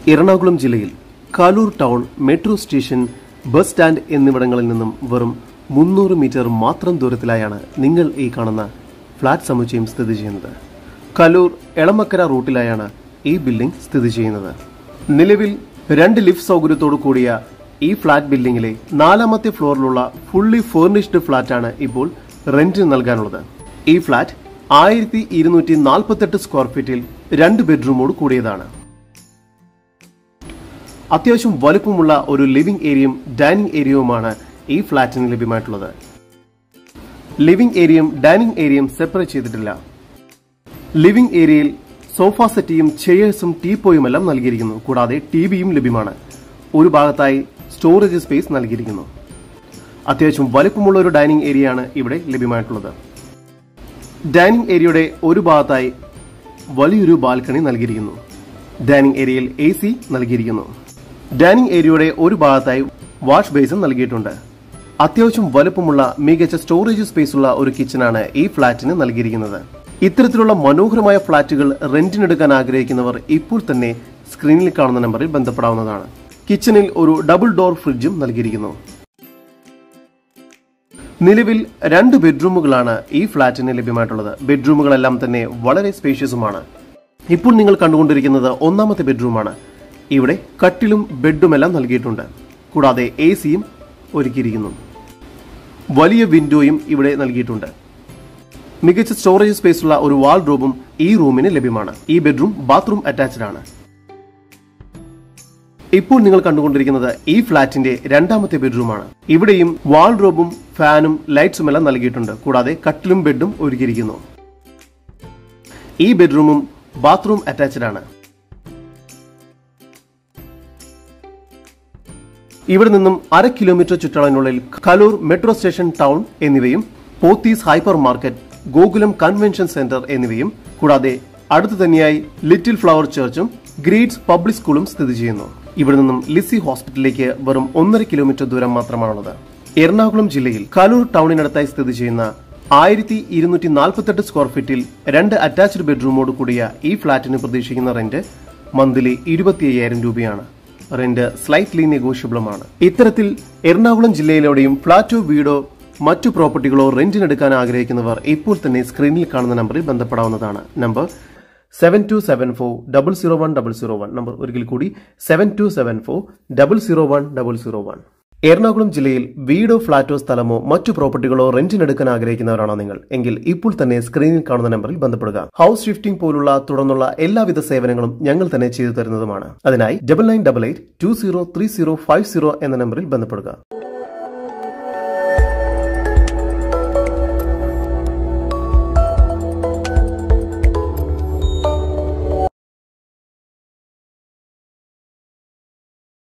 എറണാകുളം ജില്ലയിൽ Kaloor town metro station bus stand എന്നിവിടങ്ങളിൽ നിന്നും വെറും മുന്നൂറ് മീറ്റർ മാത്രം ദൂരത്തിലായാണ് നിങ്ങൾ ഈ കാണുന്ന ഫ്ലാറ്റ് സമുച്ചയം സ്ഥിതി ചെയ്യുന്നത് കലൂർ എളമക്കര റൂട്ടിലായാണ് ഈ ബിൽഡിംഗ് സ്ഥിതി ചെയ്യുന്നത് നിലവിൽ രണ്ട് ലിഫ്റ്റ് സൗകര്യത്തോടു കൂടിയ ഈ ഫ്ലാറ്റ് ബിൽഡിംഗിലെ നാലാമത്തെ ഫ്ലോറിലുള്ള ഫുള്ളി ഫേർണിഷ്ഡ് ഫ്ലാറ്റാണ് ഇപ്പോൾ റെന്റിന് നൽകാനുള്ളത് ഈ ഫ്ലാറ്റ് ആയിരത്തി ഇരുന്നൂറ്റി നാൽപ്പത്തെട്ട് സ്ക്വയർ ഫീറ്റിൽ രണ്ട് ബെഡ്റൂമോട് കൂടിയതാണ് അത്യാവശ്യം വലുപ്പമുള്ള ഒരു ലിവിംഗ് ഏരിയയും ഡൈനിങ് ഏരിയയുമാണ് ഈ ഫ്ലാറ്റിന് ലഭ്യമായിട്ടുള്ളത് ലിവിംഗ് ഏരിയയും ഡൈനിങ് ഏരിയയും സെപ്പറേറ്റ് ചെയ്തിട്ടില്ല ലിവിംഗ് ഏരിയയിൽ സോഫ സെറ്റിയും ചെയേഴ്സും ടീപ്പോയും എല്ലാം നൽകിയിരിക്കുന്നു കൂടാതെ ടി വിയും ലഭ്യമാണ് ഒരു ഭാഗത്തായി സ്റ്റോറേജ് സ്പേസ് നൽകിയിരിക്കുന്നു അത്യാവശ്യം വലുപ്പമുള്ള ഒരു ഡൈനിങ് ഏരിയയാണ് ഇവിടെ ലഭ്യമായിട്ടുള്ളത് ഡൈനിങ് ഏരിയയുടെ ഒരു ഭാഗത്തായി വലിയൊരു ബാൽക്കണി നൽകിയിരിക്കുന്നു ഡൈനിങ് ഏരിയയിൽ എ സി നൽകിയിരിക്കുന്നു ഡൈനിങ് ഏരിയയുടെ ഒരു ഭാഗത്തായി വാഷ് ബേസിൻ നൽകിയിട്ടുണ്ട് അത്യാവശ്യം വലുപ്പമുള്ള മികച്ച സ്റ്റോറേജ് സ്പേസ് ഉള്ള ഒരു കിച്ചണാണ് ഈ ഫ്ളാറ്റിന് നൽകിയിരിക്കുന്നത് ഇത്തരത്തിലുള്ള മനോഹരമായ ഫ്ളാറ്റുകൾ റെന്റിനെടുക്കാൻ ആഗ്രഹിക്കുന്നവർ ഇപ്പോൾ തന്നെ സ്ക്രീനിൽ കാണുന്ന നമ്പറിൽ ബന്ധപ്പെടാവുന്നതാണ് കിച്ചണിൽ ഒരു ഡബിൾ ഡോർ ഫ്രിഡ്ജും നൽകിയിരിക്കുന്നു നിലവിൽ രണ്ട് ബെഡ്റൂമുകളാണ് ഈ ഫ്ളാറ്റിന് ലഭ്യമായിട്ടുള്ളത് ബെഡ്റൂമുകളെല്ലാം തന്നെ വളരെ സ്പേഷ്യസുമാണ് ഇപ്പോൾ നിങ്ങൾ കണ്ടുകൊണ്ടിരിക്കുന്നത് ഒന്നാമത്തെ ബെഡ്റൂമാണ് ഇവിടെ കട്ടിലും ബെഡുമെല്ലാം നൽകിയിട്ടുണ്ട് കൂടാതെ എ സിയും ഒരുക്കിയിരിക്കുന്നു വലിയ വിൻഡോയും ഇവിടെ നൽകിയിട്ടുണ്ട് മികച്ച സ്റ്റോറേജ് സ്പേസ് ഉള്ള ഒരു വാൾ റൂമും ഈ റൂമിന് ലഭ്യമാണ് ഈ ബെഡ്റൂം ബാത്റൂം അറ്റാച്ച്ഡ് ആണ് ഇപ്പോൾ നിങ്ങൾ കണ്ടുകൊണ്ടിരിക്കുന്നത് ഈ ഫ്ളാറ്റിന്റെ രണ്ടാമത്തെ ബെഡ്റൂമാണ് ഇവിടെയും വാൾ റൂമും ഫാനും ലൈറ്റ്സും എല്ലാം നൽകിയിട്ടുണ്ട് കൂടാതെ കട്ടിലും ബെഡും ഒരുക്കിയിരിക്കുന്നു ഈ ബെഡ്റൂമും ബാത്റൂം അറ്റാച്ച്ഡ് ആണ് ഇവിടെ നിന്നും അര കിലോമീറ്റർ ചുറ്റളവിനുള്ളിൽ കലൂർ മെട്രോ സ്റ്റേഷൻ ടൗൺ എന്നിവയും Pothys hypermarket Gokulam convention centre എന്നിവയും കൂടാതെ അടുത്തു തന്നെയായി ലിറ്റിൽ ഫ്ലവർ ചർച്ചും ഗ്രേറ്റ്സ് പബ്ലിക് സ്കൂളും സ്ഥിതി ചെയ്യുന്നു ഇവിടെ നിന്നും ലിസി ഹോസ്പിറ്റലിലേക്ക് വെറും ഒന്നര കിലോമീറ്റർ ദൂരം മാത്രമാണുള്ളത് എറണാകുളം ജില്ലയിൽ കലൂർ ടൗണിനടുത്തായി സ്ഥിതി ചെയ്യുന്ന ആയിരത്തി ഇരുന്നൂറ്റി നാൽപ്പത്തെട്ട് സ്ക്വയർ ഫീറ്റിൽ രണ്ട് അറ്റാച്ച്ഡ് ബെഡ്റൂമോട് കൂടിയ ഈ ഫ്ളാറ്റിന് പ്രതീക്ഷിക്കുന്ന റെന്റ് മന്ത്ലി ഇരുപത്തി അയ്യായിരം രൂപയാണ് റെന്റ് സ്ലൈറ്റ്ലി നെഗോഷ്യബിളുമാണ് ഇത്തരത്തിൽ എറണാകുളം ജില്ലയിലെവിടെയും ഫ്ളാറ്റോ വീടോ മറ്റു പ്രോപ്പർട്ടികളോ റെന്റിനെടുക്കാൻ ആഗ്രഹിക്കുന്നവർ ഇപ്പോൾ തന്നെ സ്ക്രീനിൽ കാണുന്ന നമ്പറിൽ ബന്ധപ്പെടാവുന്നതാണ് number seven two seven four double zero one double zero one number ഒരിക്കൽ കൂടി seven two seven four double zero one double zero one Ernakulam ജില്ലയിൽ വീടോ ഫ്ളാറ്റോ സ്ഥലമോ മറ്റു പ്രോപ്പർട്ടികളോ റെന്റിനെടുക്കാൻ ആഗ്രഹിക്കുന്നവരാണോ നിങ്ങൾ എങ്കിൽ ഇപ്പോൾ തന്നെ സ്ക്രീനിൽ കാണുന്ന നമ്പറിൽ ബന്ധപ്പെടുക ഹൗസ് ഷിഫ്റ്റിംഗ് പോലുള്ള തുടർന്നുള്ള എല്ലാവിധ സേവനങ്ങളും ഞങ്ങൾ തന്നെ ചെയ്തു തരുന്നതുമാണ് അതിനായി double nine double eight two zero three zero five zero എന്ന നമ്പറിൽ ബന്ധപ്പെടുക